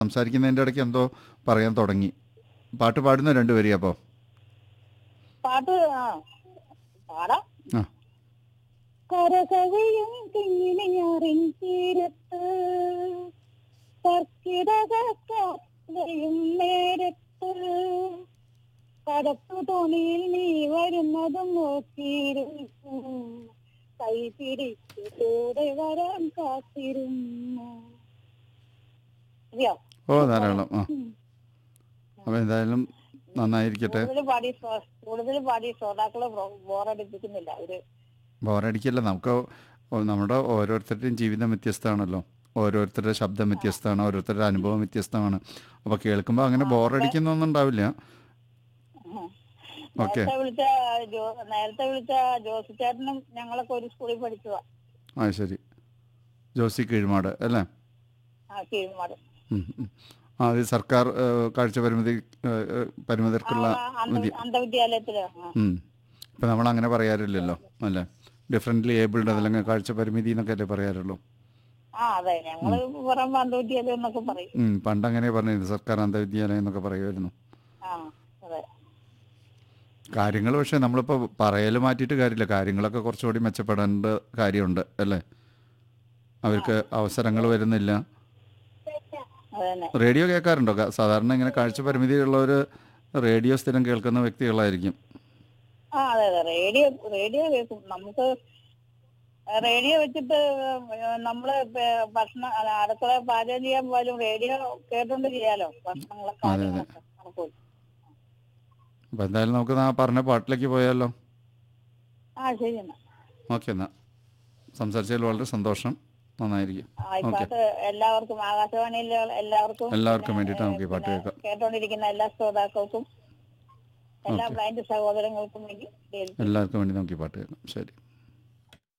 സംസാരിക്കുന്നതിൻ്റെ ഇടയ്ക്ക് എന്തോ പറയാൻ തുടങ്ങി പാട്ട് പാടുന്ന രണ്ടുപേരെയും അപ്പോൾ പാട്ട് ആ പാടാം ആ കരകവിയും കിങ്ങിണിയാറിൻ തീരത്ത് കർക്കിടകയും നേരത്ത് കടത്തു തോണിയിൽ നീ വരുന്നതും നോക്കിയിരുന്നു കൈ പിടിച്ച് കൂടെ വരാൻ കാത്തിരുന്നു അറിയോ ഓ ധാരാളം ആ അപ്പോൾ എന്തായാലും നന്നായിരിക്കട്ടെ കൂടുതൽ പാടി ശ്രോതാ- കൂടുതൽ പാടി ശ്രോതാക്കളെ ബോറടിപ്പിക്കുന്നില്ല ഒരു ബോറടിക്കല്ല നമുക്ക് ഓ- നമ്മുടെ ഓരോരുത്തരുടെയും ജീവിതം വ്യത്യസ്തമാണല്ലോ ഓരോരുത്തരുടെ ശബ്ദം വ്യത്യസ്തമാണ് ഓരോരുത്തരുടെ അനുഭവം വ്യത്യസ്തമാണ് അപ്പോൾ കേൾക്കുമ്പോൾ അങ്ങനെ ബോറടിക്കുന്നൊന്നും ഉണ്ടാവില്ല ഓക്കെ നേരത്തെ വിളിച്ച ജോ- നേരത്തെ വിളിച്ച ജോസി ചേട്ടനും ഞങ്ങളൊക്കെ ഒരു സ്കൂളിൽ പഠിച്ചതാ ആ ശരി ജോസി കീഴ്മാട് അല്ലേ ആ കീഴ്മാട് ഉം, ഉം. ആ അത് സർക്കാർ ഏഹ്, കാഴ്ച പരിമിതി ഏഹ്, ഏഹ്, പരിമിതർക്കുള്ള വിദ്യ അന്ധവിദ്യാലയത്തില് ആ. ഇപ്പം നമ്മൾ അങ്ങനെ പറയാറില്ലല്ലോ അല്ലേ ഡിഫറെൻ്റ്ലി ഏബിൾഡ് അതല്ലെങ്കിൽ കാഴ്ച പരിമിതി എന്നൊക്കെ അല്ലേ പറയാറുള്ളൂ ആ അതെ ഞങ്ങള് പറയുമ്പോ അന്ധവിദ്യാലയം എന്നൊക്കെ പറയും ഉം, പണ്ട് അങ്ങനെ പറഞ്ഞിരുന്നു സർക്കാർ അന്ധവിദ്യാലയം എന്നൊക്കെ പറയുമായിരുന്നു ആ അതെ കാര്യങ്ങൾ പക്ഷേ നമ്മളിപ്പോൾ പറയൽ മാറ്റിയിട്ട് കാര്യമില്ല കാര്യങ്ങളൊക്കെ കുറച്ചുകൂടി മെച്ചപ്പെടേണ്ട കാര്യമുണ്ട് അല്ലേ അവർക്ക് അവസരങ്ങൾ വരുന്നില്ല അത് തന്നെ റേഡിയോ കേൾക്കാറുണ്ടോ ക- സാധാരണ ഇങ്ങനെ കാഴ്ച പരിമിതിയുള്ളവർ റേഡിയോ സ്ഥിരം കേൾക്കുന്ന വ്യക്തികളായിരിക്കും ആ അതെ അതെ റേഡിയോ റേഡിയോ കേൾക്കും നമുക്ക് റേഡിയോ വെച്ചിട്ട് നമ്മള് പേ- ഭക്ഷണം അല്ല, അടുക്കള പാചകം ചെയ്യാൻ പോലും റേഡിയോ കേട്ടോണ്ട് ചെയ്യാലോ ഭക്ഷണങ്ങളെ കാര്യങ്ങളൊക്കെ നടക്കൂല. അപ്പോൾ എന്തായാലും നമുക്ക് ആ പറഞ്ഞ പാട്ടിലേക്ക് പോയാലോ ആ ശരി എന്നാ ഓക്കെ എന്നാൽ സംസാരിച്ചതിൽ വളരെ സന്തോഷം നന്നായിരിക്കും ആയിക്കോട്ടെ എല്ലാവർക്കും ആകാശവാണിയിലെ എല്ലാവർക്കും എല്ലാവർക്കും പിന്നെ, വേണ്ടിയിട്ട് നമുക്ക് ഈ പാട്ട് പിന്നെ കേൾക്കാം കേട്ടോണ്ടിരിക്കുന്ന എല്ലാ ശ്രോതാക്കൾക്കും എല്ലാ ബ്ലൈൻഡ് സഹോദരങ്ങൾക്കും വേണ്ടി എല്ലാവർക്കും വേണ്ടി നമുക്ക് ഈ പാട്ട് കേൾക്കാം ശരി